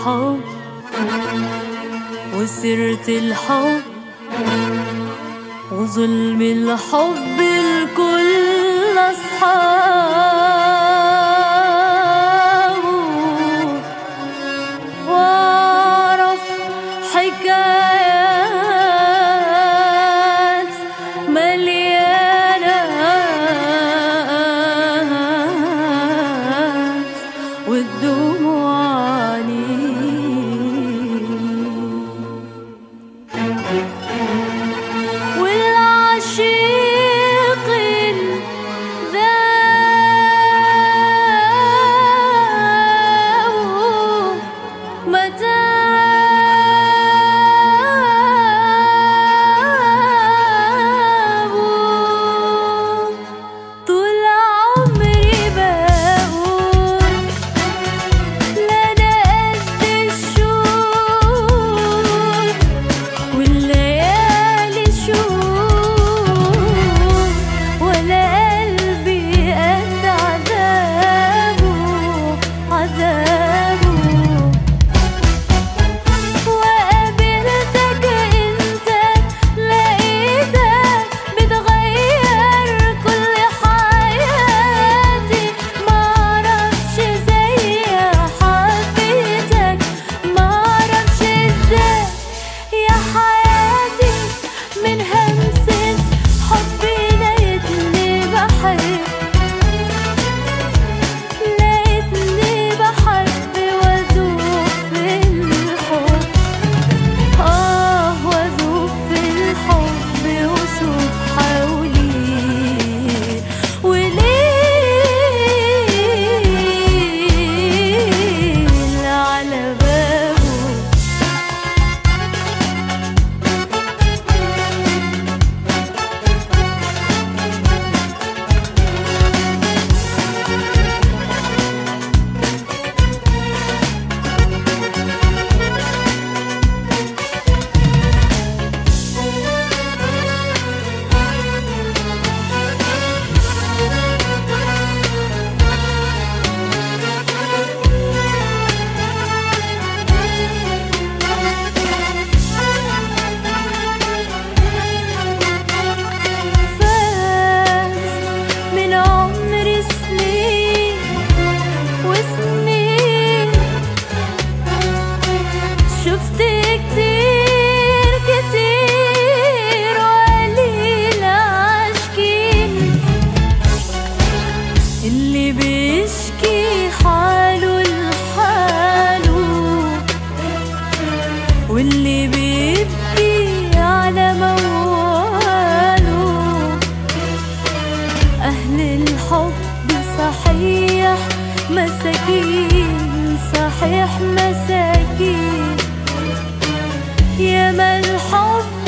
الحب وسيرة الحب وظلم الحب الكل أصحابه وأعرف حكايات مليانات والدموع عليه والعشيق ذاو متابو طول عمري بقول لا انا قد الشوق والليالي شوق ولا قلبي قد عذابه عذابه وقابلتك انت لقيتك بتغير كل حياتي معرفش ازاي حبيتك معرفش ازاي يا حياتي من همسة حبي لقيتني بحب لقيتني بحب وادوب في الحب آه وأذوب في الحب وصوت حولي وليل على بابه فات من عمري سنين وسنين شفت كتير كتير وقليل عاشقين اللي بيشكي حاله لحاله واللي بيبكي على مواله أهل الحب صحيح مساكين صحيح مساكين ياما الحب